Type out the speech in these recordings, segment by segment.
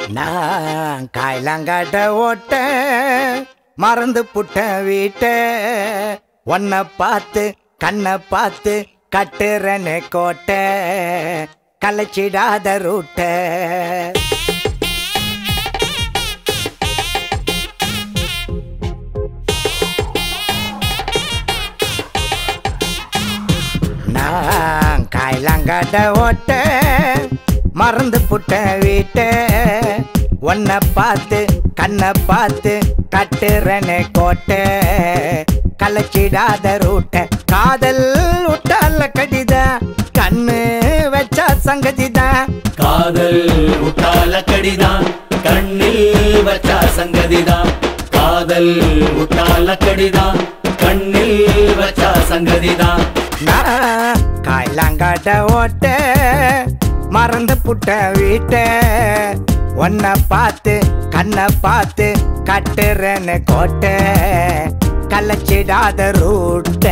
நான் காய்லாங்காட்ட ஓட்ட மறந்து புட்ட வீட்ட உன்னை பார்த்து கண்ணை பார்த்து கட்டுறனே கோட்டை கலைச்சிடாத ரூட்ட நான் காய்லாங்காட்ட ஓட்ட மறந்து புட்ட வீட்ட உன்னை பார்த்து கண்ணை பார்த்து கட்டுறனே கோட்டை கலைச்சிடாத ரூட்ட காதல் விட்டால கடிதான் கண்ணு வச்சா சங்கதிதான் காதல் முட்டால கடிதான் கண்ணில் வச்சா சங்கதிதான் காதல் முட்டால கடிதான் கண்ணில் வச்சா சங்கதிதான் நான் காய்லாங்காட்ட ஓட்ட மறந்து புட்ட வீட்ட உன்னை பார்த்து கண்ணை பார்த்து கட்டுறேன்னு கோட்டை கலைச்சிடாத ரூட்ட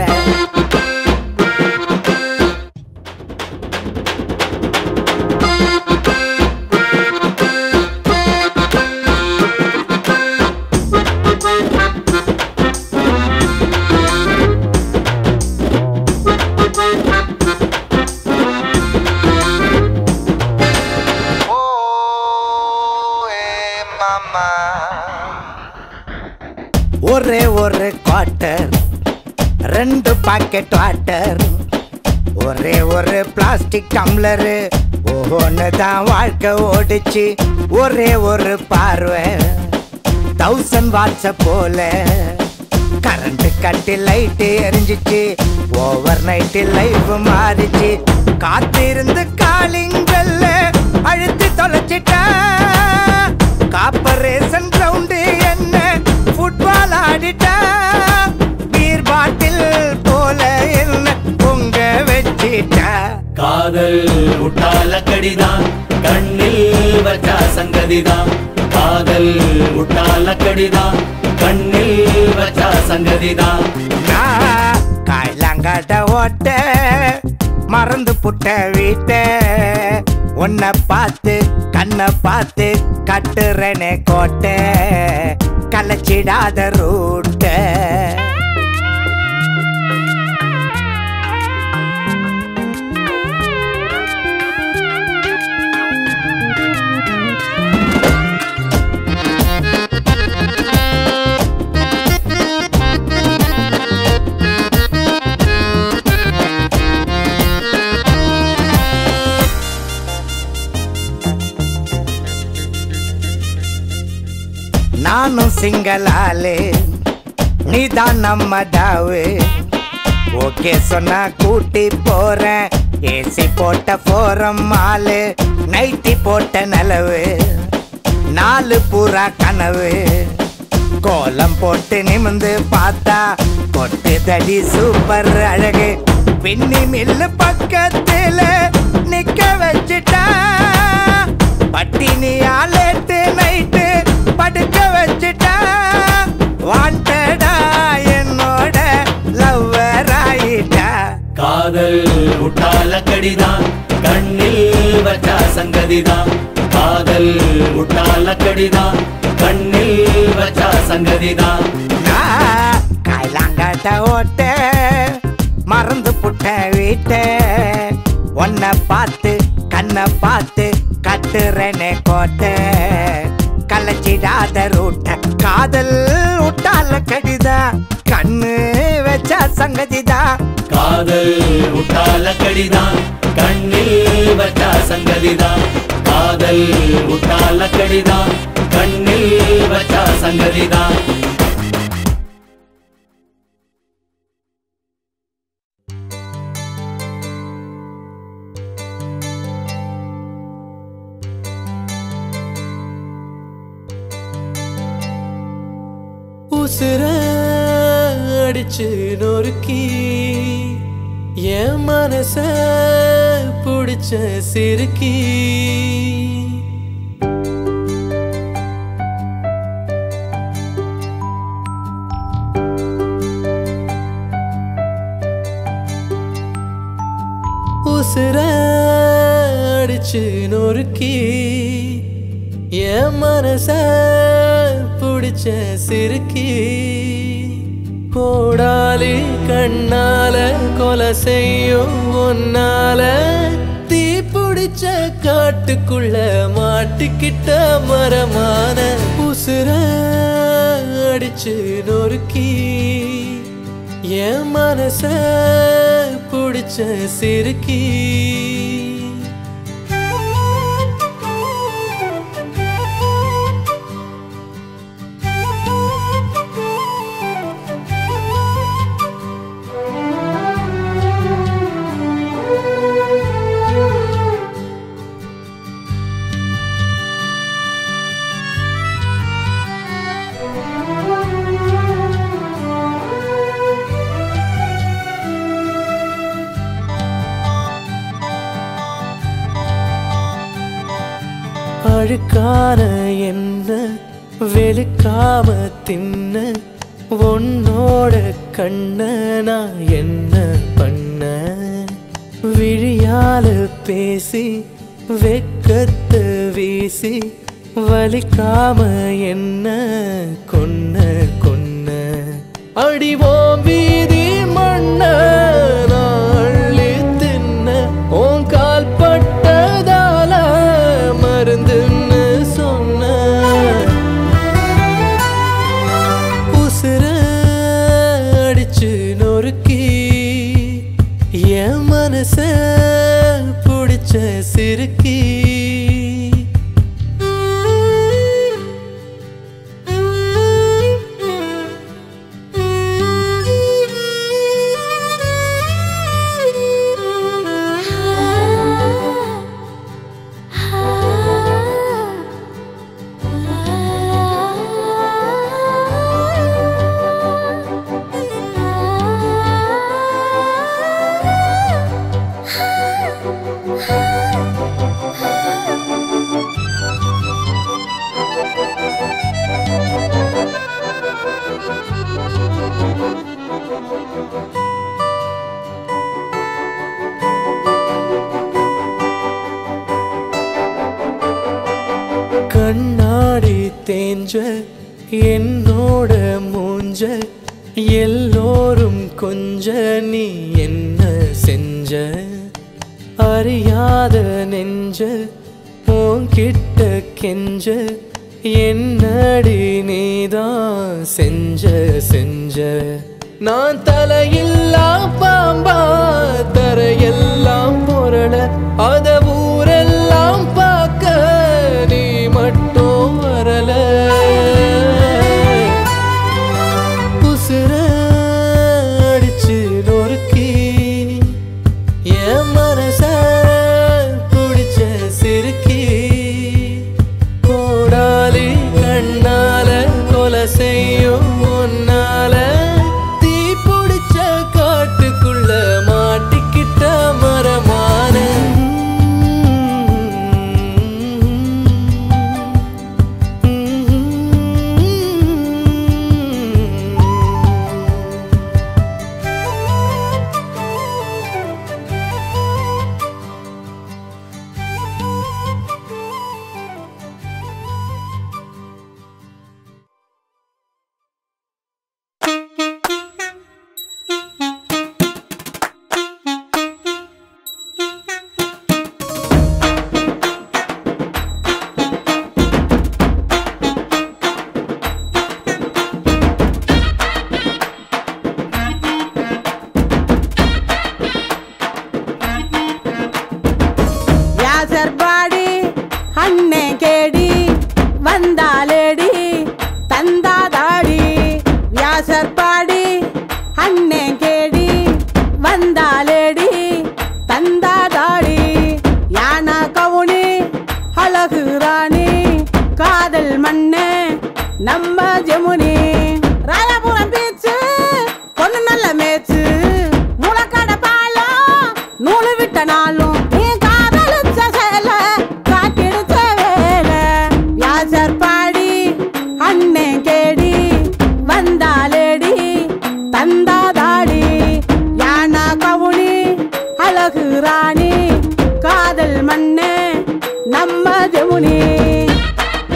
ஒரே ஒரு குவார்ட்டர் ரெண்டு பாக்கெட் வாட்டர் ஒரே ஒரு பிளாஸ்டிக் டம்ளரு ஒவ்வொன்று தான் வாழ்க்கை ஓடிச்சு ஒரே ஒரு பார்வை தௌசண்ட் வாட்ஸ போல கரண்ட் கட்டி லைட்டு எரிஞ்சிச்சு ஓவர் நைட்டு லைஃப் மாறிச்சு காத்திருந்து காலிங்கல்ல அழுத்தி தொலைச்சிட்டா காப்பரேஷன் கிரவுண்டு என்ன ஃபுட்பால் ஆடிட்டா பீர் பாட்டில் போல என்ன பொங்க வச்சிட்டா காதல் முட்டால கடிதான் கண்ணில் வச்சா சங்கதிதான் காதல் முட்டால கடிதான் கண்ணில் வச்சா சங்கதிதான் நான் காய்லாங்காட்ட ஓட்ட மறந்து புட்ட வீட்ட உன்னை பார்த்து கண்ணை பார்த்து கட்டுறனே கோட்டை கலைச்சிடாத ரூட்ட நானும் சிங்கிள் ஆளு நீதான் நம்ம தாவு ஓகே சொன்னா கூட்டி போறேன் ஏசி போட்ட போறம் மாலு நைட்டி போட்ட நிலவு நாலு பூரா கனவு கோலம் போட்டு நிமிந்து பார்த்தா கொட்டு தடி சூப்பர் அழகு பின்னி மில்லு பக்கத்துல நிக்க வச்சுட்டா பட்டினியா லேட்டு நைட்டு படுக்க வச்சுட்டா வாண்டடா என்னோட லவ்வர் ஆயிட்டா காதல் முட்டால கடிதான் கண்ணில் வச்சா சங்கதிதான் காதல் முட்டால கடிதான் கண்ணில் வச்சா சங்கதிதான் நான் காய்லாங்காட்ட ஓட்ட மறந்து புட்ட வீட்ட உன்னை பார்த்து கண்ணை பார்த்து கட்டுறனே கோட்டை கலைச்சிடாத ரூட்ட காதல் விட்டால கடிதா கண்ணு வச்சா சங்கதிதா காதல் முட்டால கடிதான் கண்ணில் வச்சா சங்கதிதான் காதல் முட்டால கடிதான் கண்ணில் வச்சா சங்கதிதான் உசுர அடிச்சு நொறுக்கி என் மனச பிடிச்ச சிறுக்கி உசுர அடிச்சு நொறுக்கி என் மனச பிடிச்ச சிறுக்கி கோடாலி கண்ணால கொலை செய்யும் உன்னால தீ பிடிச்ச காட்டுக்குள்ள மாட்டிக்கிட்ட மரமான உசுர அடிச்சு நொறுக்கி என் மனச பிடிச்ச சிறுக்கி அழுக்கான என்ன வெளுக்காம தின்ன உன்னோட கண்ண நான் என்ன பண்ண விழியால பேசி வெக்கத்தை வீசி வலிக்காம என்ன கொன்ன கொன்ன அடிவோம் வீதி மண்ண நான் அள்ளி தின்ன உன் கால் பட்டதால மருந்துன்னு சொன்ன உசுர அடிச்சு நொறுக்கி என் மனச பிடிச்ச சிறுக்கி கண்ணாடி தேஞ்ச என்னோட மூஞ்ச எல்லோரும் கொஞ்ச நீ என்ன செஞ்ச அறியாத நெஞ்ச உன்கிட்ட கெஞ்ச என்னடி நீதான் செஞ்ச செஞ்ச நான் தலையில்லா பாம்பா தரையெல்லாம் புரள அத ஊரெல்லாம் பார்க்க நீ மட்டும் வரல உசுர அடிச்சு நொறுக்கி என் மனச பிடிச்ச சிறுக்கி கோடாலி கண்ணால கொலை செய்யும் உன்னால தீ பிடிச்ச காட்டுக்குள்ள மாட்டிக்கிட்ட மரமான யாசர்பாடி அண்ணே கேடி வந்தாலேடி தந்தாதாடி வியாசர்பாடி அண்ணே கேடி வந்தாலேடி தந்தாதாடி யானா கவுனி அழகு ராணி காதல் மண்ணே நம்ம ஜமுனி ராயபுரம் பீச்சு பொண்ணு நல்ல மேச்சு முளக்கடை பாலம் நூலு விட்ட நாளும் நீ காதலிச்ச சேல காட்டிடுச்ச வேலை வியாசர் பாடி அண்ணே கேடி வந்தாலேடி தந்தாதாடி யானா கவுனி அழகு ராணி காதல் மண்ணே நம்ம ஜமுனி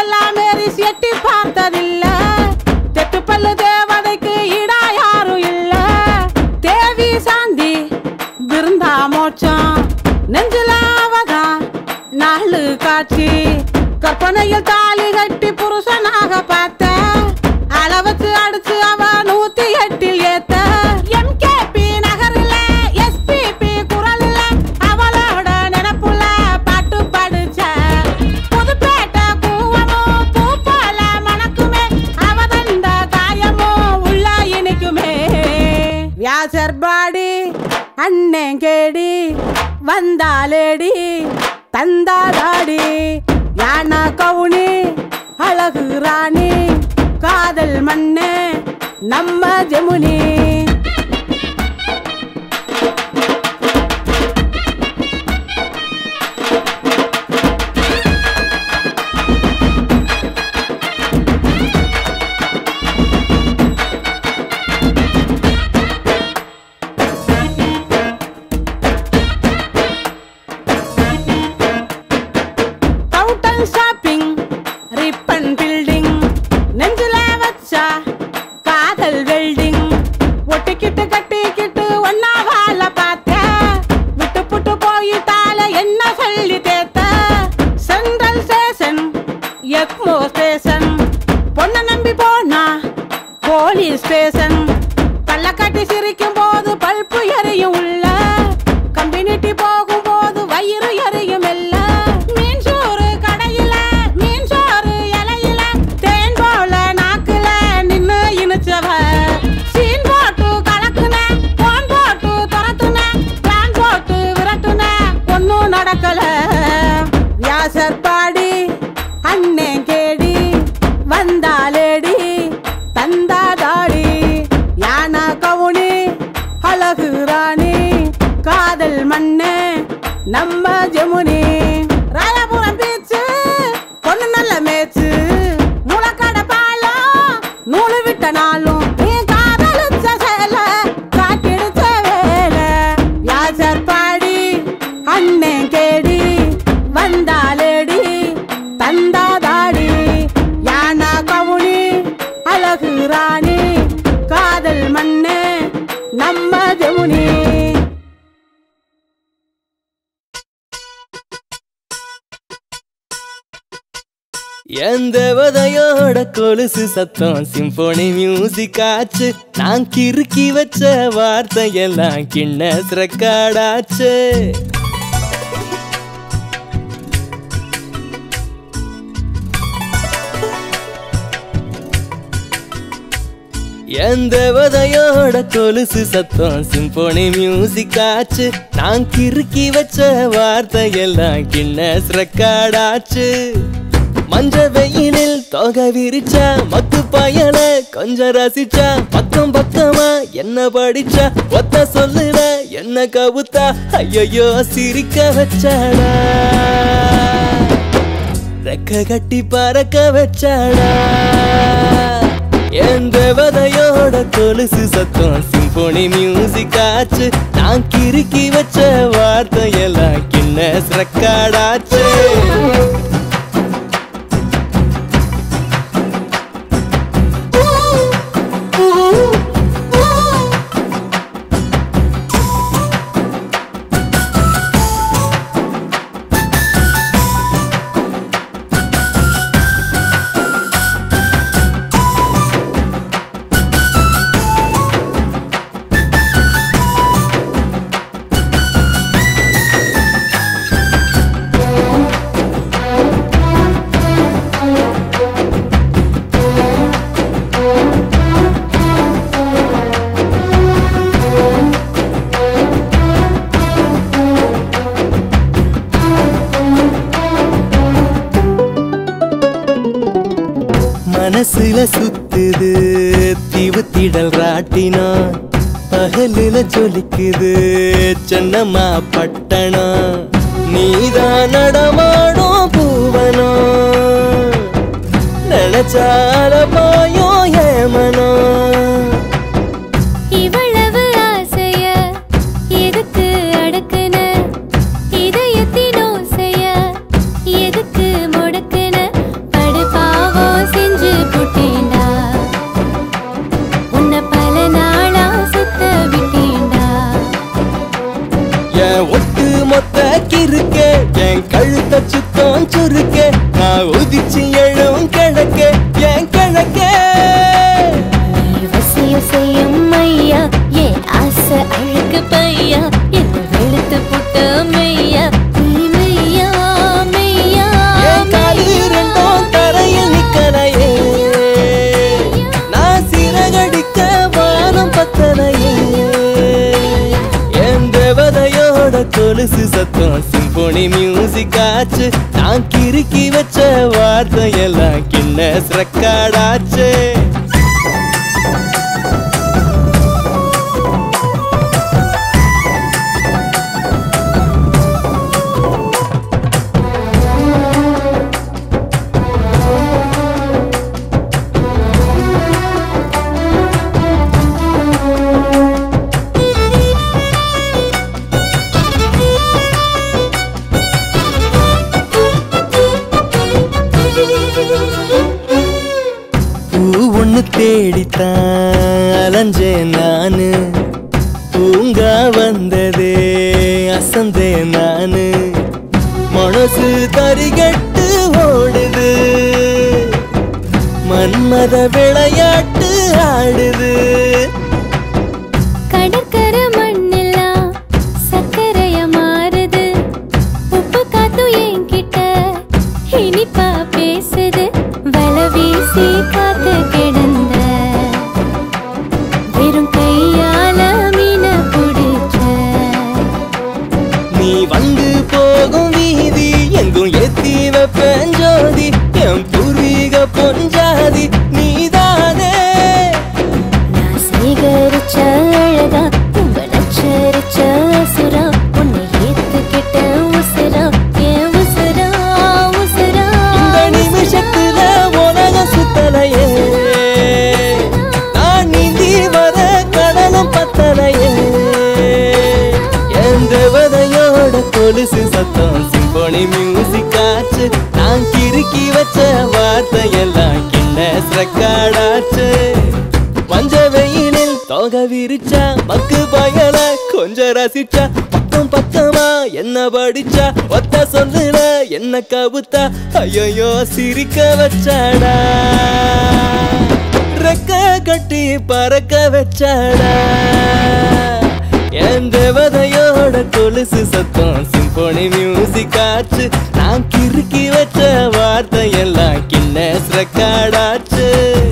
ஊரெல்லாம் மேரி எட்டி பார்த்ததில்ல தெட்டு பல்லு தேவதைக்கு இடா யாரும் இல்ல தேவி சாந்தி விருந்தா மோட்சம் நெஞ்சில அவதான் நாலு காட்சி கற்பனையில் தாலி கட்டி புருஷனாக பார்த்த அளவுக்கு அடிச்சு அவ நூத்தி எட்டில் ஏத்த எம்கேபி நகரில் எஸ்பிபி குரல்ல அவளோட நினப்புல பாட்டு படிச்ச புதுப்பேட்டை கூவமும் பூ போல மணக்குமே அவ தந்த காயமும் உள்ள இனிக்குமே வியாசர் பாடி அண்ணன் கேடி வந்தாலேடி தந்தாதாடி யானை கவுனி அழகு ராணி காதல் மண்ணு நம்ம ஜெமுனி டவுட்டன் ஷாப்பிங் ரிப்பன் பில்டிங் நெஞ்சில வச்சா காதல் வெல்டிங் ஒட்டிக்கிட்டு கட்டிக்கிட்டு ஒன்னா வாழ பார்த்த விட்டு புட்டு போயிட்டால என்ன சொல்லி தேத்த சென்ட்ரல் ஸ்டேஷன் எக்மோ ஸ்டேஷன் பொண்ணை நம்பி போனா போலீஸ் ஸ்டேஷன் கள்ள கட்டி சிரிக்கும் போது பல்பு எரியும் உள்ள கம்பெனிட்டி போகும் போது வயிறு எரியும் இல்ல மீன் சோறு கடையில மீன் சோறு இலையில தேன் போல நாக்குல நின்னு இனிச்சவ சீன் போட்டு கலக்குன போன் போட்டு துரத்துன பிளான் போட்டு விரட்டுன ஒன்னும் நடக்கல வியாசர் பாடி அண்ணன் கேடி வந்தாலேடி தந்தாதாடி யானை கவுனி அழகு ராணி காதல் மண்ணு நம்ம ஜெமுனி ராயபுரம் பீச்சு பொண்ணு நல்ல மேச்சு முளக்கடை பாலம் நூலு விட்ட நாளும் நீ காதலிச்ச சேல காட்டிடுச்ச வேலை யாசர் பாடி அண்ணன் கேடி வந்தாலேடி தந்தாதாடி யானா கவுனி அழகு ராணி காதல் மண்ணு நம்ம ஜெமுனி என் தேவதையோட கொலுசு சத்தம் சிம்போனி மியூசிக் ஆச்சு நான் கிறுக்கி வச்ச வார்த்தையெல்லாம் கிண்ணஸ் ரெக்கார்டாச்சு என் தேவதையோட கொலுசு சத்தம் சிம்போனி மியூசிக் ஆச்சு நான் கிறுக்கி வச்ச வார்த்தையெல்லாம் கிண்ணஸ் ரெக்கார்டாச்சு மஞ்ச வெயிலில் தொகை விரிச்சா மத்து பயல கொஞ்சம் ரசிச்சா பக்கம் பக்கமா என்ன படிச்சா ஒத்த சொல்லுட என்ன கவுத்தா ஐயோ சிரிக்க வச்சாடா ரெக்க கட்டி பறக்க வச்சாடா என் தேவதையோட கொலுசு சத்தம் சிம்போனி மியூசிக் ஆச்சு நான் கிறுக்கி வச்ச வார்த்தையெல்லாம் கிண்ணஸ் ரெக்கார்டாச்சு மனசுல சுத்துது தீவுத்திடல் ராட்டினா பகலுல ஜொலிக்குது சென்னம்மா பட்டணம் நீதான் நடமாடும் பூவனம் நினைச்சால பாயோ ஏமனம் இவ்வளவு ஆசைய எதுக்கு அடக்குன இதயத்தின் ஓசைய எதுக்கு முடக்குன படுப்பா கிறுக்கே என் கழுத்த சுத்தம் சுருக்கே நான் உதிச்சு எழும் கிழக்கே என் கிழக்கே வசியம் செய்யும் ஐயா ஏன் ஆசை அழுக்கு பையா என்ன வெளுத்து புட்ட மெய்யா நீ மெய்யா மெய்யா என் காலு ரெண்டும் தரையில் நிக்கலையே நான் சிறகடிக்க வானம் பத்தலையே என் தேவதையோட கொலுசு சத்தம் சிம்போனி மியூசிக் ஆச்சு நான் கிறுக்கி வச்ச வார்த்தையெல்லாம் கின்னஸ் ரெக்கார்டாச்சு பூ ஒண்ணு தேடித்தான் அலைஞ்சேன் நானு பூங்கா வந்ததே அசந்தேன் நானு மனசு தரிகட்டு ஓடுது மன்மத விளையாட்டு ஆடுது கடற்கரை மண்ணெல்லாம் சர்க்கரைய மாறுது உப்பு காத்தும் என்கிட்ட இனிப்பா பேசுது வலை வீசி காத்து கிடந்த வெறும் கையால மீன பிடிச்ச நீ வந்து போகும் வீதி எங்கும் ஏத்தி வைப்பேன் ஜோதி என் பூர்வீக பொஞ்சாதி நீதானே நான் சேகரிச்ச அழகா உங்க நச்சரிச்ச சுரா உன்னை ஏத்துக்கிட்ட உசுரா என் உசுரா உசுரா இந்த நிமிஷத்துல உலகம் சுத்தலையே நான் நீந்தி வர கடலும் பத்தலையே என் தேவதையோட கொலுசு சத்தம் சிம்போனி மியூசிக் ஆச்சு நான் கிறுக்கி வச்ச வார்த்தையெல்லாம் கின்னஸ் ரெக்கார்டாச்சு பஞ்ச வெயிலில் தொகை விரிச்சா மக்கு பயல கொஞ்சம் ரசிச்சா பக்கம் பக்கமா என்ன படிச்சா ஒத்த சொல்லுல என்ன கவுத்தா ஐயோ சிரிக்க வச்சாடா ரெக்க கட்டி பறக்க வச்சாடா என் தேவதையோட கொலுசு சத்தம் சிம்போனி மியூசிக் ஆச்சு நான் கிறுக்கி வச்ச வார்த்தையெல்லாம் கின்னஸ் ரெக்கார்டாச்சு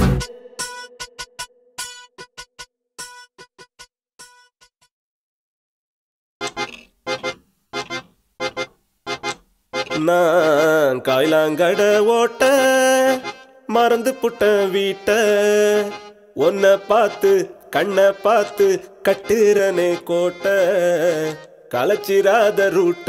நான் காய்லாங்கட ஓட்ட மறந்து புட்ட வீட்ட உன்னை பார்த்து கண்ணை பார்த்து கட்டுறனே கோட்டை களைச்சிராத ரூட்ட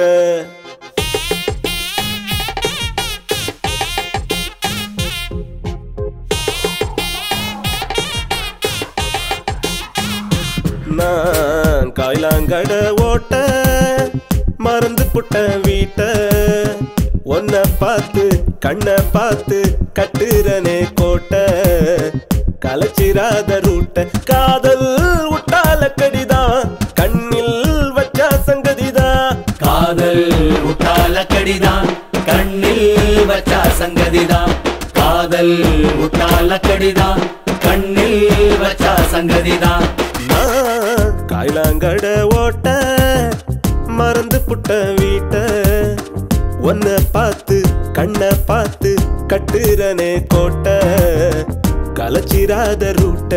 நான் காய்லாங்கட ஓட்ட மறந்து புட்ட வீட்ட உன்னை பார்த்து கண்ணை பார்த்து கட்டுறனே கோட்டை களைச்சிராத ரூட்ட காதல் உட்டால கடிதான் கண்ணில் வச்ச சங்கதிதான் காதல் உட்டால கடிதான் கண்ணில் வச்சா சங்கதிதான் காதல் உட்டால கடிதான் கண்ணில் வச்சா சங்கதிதான் நான் காய்லாங்கட ஓட்ட மறந்து புட்ட வீட்ட உன்னை பார்த்து கண்ணை பார்த்து கட்டுறனே கோட்டை களைச்சிராத ரூட்ட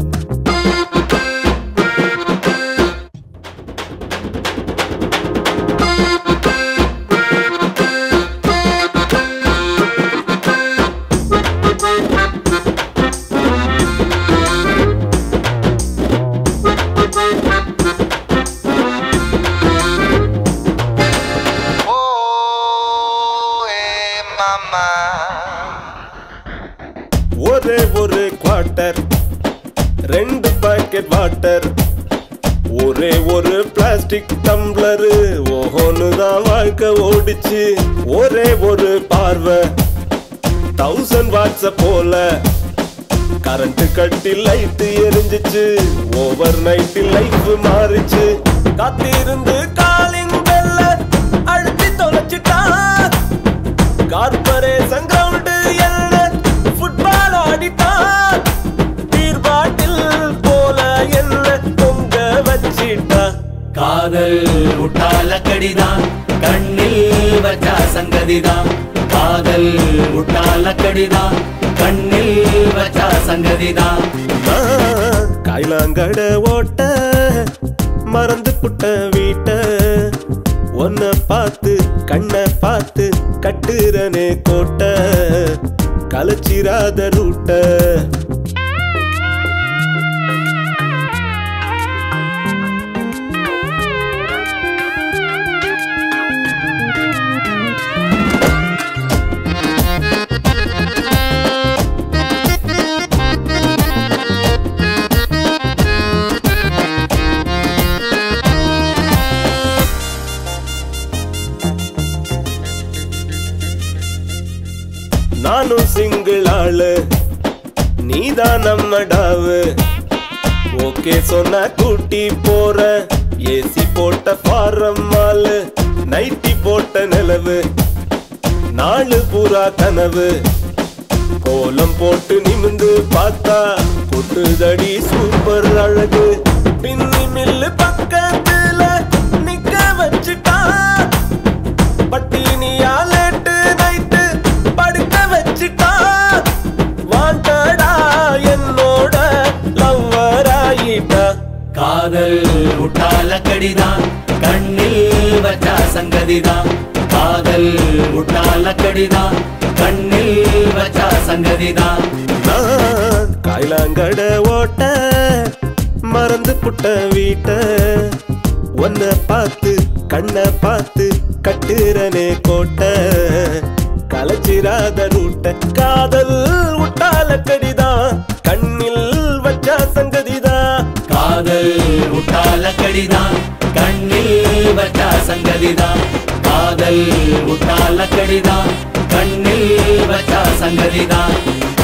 ஒரே ஒரு குவார்ட்டர் ரெண்டு பாக்கெட் வாட்டர் ஒரே ஒரு பிளாஸ்டிக் டம்ளரு ஓஹோன்னு தான் வாழ்க்கை ஓடிச்சு ஒரே ஒரு பார்வை தௌசண்ட் வாட்ஸ போல கரண்ட் கட்டி லைட் எரிஞ்சிச்சு ஓவர் நைட் லைஃப் மாறிச்சு காத்திருந்து காலிங் பெல்ல சங்கதிதான் காதல் முட்டால கடிதான் கண்ணில் வச்சா சங்கதிதான் நான் காய்லாங்கட ஓட்ட மறந்து புட்ட வீட்ட உன்னை பார்த்து கண்ணை பார்த்து கட்டுறனே கோட்டை கலச்சிராத ரூட்ட நானும் சிங்கிள் ஆளு நீதான் நம்ம டாவு ஓகே சொன்ன கூட்டி போற ஏசி போட்ட ஃபாரம் மாலு நைட்டி போட்ட நிலவு நாலு பூரா கனவு கோலம் போட்டு நிமிந்து பார்த்தா கொட்டுதடி சூப்பர் அழகு பின்னி மில்லு பக்கத்துல நிக்க வச்சுட்டா பட்டினியா லேட்டு நைட்டு படுக்க வச்சுட்டா வாண்டடா என்னோட லவ்வராயிட்டா காதல் முட்டால கடிதான் கண்ணில் வச்சா சங்கதிதான் காதல் முட்டால கடிதான் கண்ணில் வச்சா சங்கதிதான் நான் காய்லாங்கட ஓட்ட மறந்து புட்ட வீட்ட உன்னை பார்த்து கண்ணை பார்த்து கட்டுறனே கோட்டை கலச்சிராத ரூட்ட காதல் உட்டால கடிதான் கண்ணில் வச்சா சங்கதிதான் காதல் முட்டால கடிதான் கண்ணில் வச்சா சங்கதிதான் காதல் முட்டால கடிதான் கண்ணில் வச்சா சங்கதிதான்